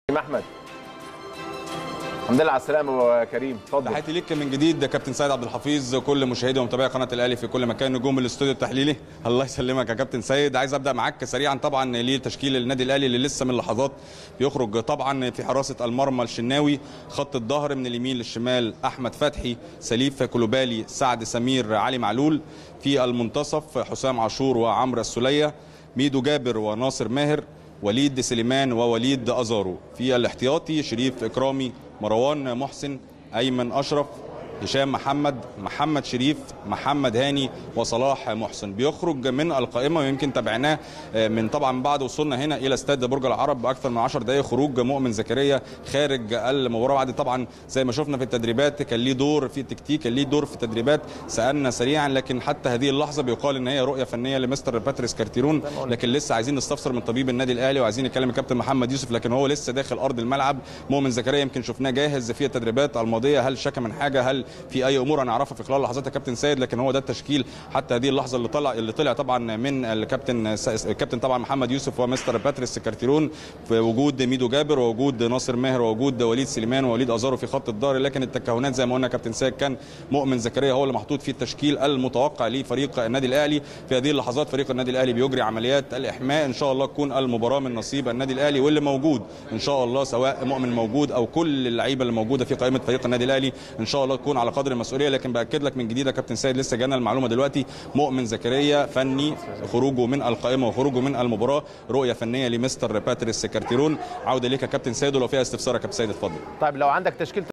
احمد الحمد لله على السلامه يا كريم اتفضل تحياتي ليك من جديد ده كابتن سيد عبد الحفيظ كل مشاهدي ومتابعي قناه الاهلي في كل مكان نجوم الاستوديو التحليلي الله يسلمك يا كابتن سيد عايز ابدا معاك سريعا طبعا لتشكيل النادي الاهلي اللي لسه من لحظات بيخرج طبعا في حراسه المرمى الشناوي خط الظهر من اليمين للشمال احمد فتحي سليف كلوبالي سعد سمير علي معلول في المنتصف حسام عاشور وعمرو السليه ميدو جابر وناصر ماهر وليد سليمان ووليد ازارو في الاحتياطي شريف اكرامي مروان محسن ايمن اشرف هشام محمد محمد شريف محمد هاني وصلاح محسن بيخرج من القائمه ويمكن تابعناه من طبعا بعد وصولنا هنا الى استاد برج العرب باكثر من 10 دقائق خروج مؤمن زكريا خارج المباراه بعد طبعا زي ما شفنا في التدريبات كان ليه دور في التكتيك كان ليه دور في التدريبات سالنا سريعا لكن حتى هذه اللحظه بيقال ان هي رؤيه فنيه لمستر باتريس كارتيرون لكن لسه عايزين نستفسر من طبيب النادي الاهلي وعايزين نتكلم الكابتن محمد يوسف لكن هو لسه داخل ارض الملعب مؤمن زكريا يمكن شفناه جاهز في التدريبات الماضيه هل شك من حاجه هل في اي امور هنعرفها في خلال لحظات يا كابتن سيد لكن هو ده التشكيل حتى هذه اللحظه اللي طلع اللي طلع طبعا من الكابتن الكابتن طبعا محمد يوسف ومستر باتريس كارتيرون في وجود ميدو جابر ووجود ناصر ماهر ووجود وليد سليمان ووليد ازارو في خط الظهر لكن التكهنات زي ما قلنا كابتن سيد كان مؤمن زكريا هو اللي محطوط في التشكيل المتوقع لفريق النادي الاهلي في هذه اللحظات فريق النادي الاهلي بيجري عمليات الاحماء ان شاء الله تكون المباراه من نصيب النادي الاهلي واللي موجود ان شاء الله سواء مؤمن موجود او كل اللعيبه اللي موجوده في قائمه فريق النادي الاهلي ان شاء الله تكون على قدر المسؤوليه لكن باكد لك من جديد يا كابتن سيد لسه جانا المعلومه دلوقتي مؤمن زكريا فني خروجه من القائمه وخروجه من المباراه رؤيه فنيه لمستر باتريس كارتيرون عوده ليك يا كابتن سيد ولو فيها استفسار يا كابتن سيد اتفضل طيب لو عندك تشكيله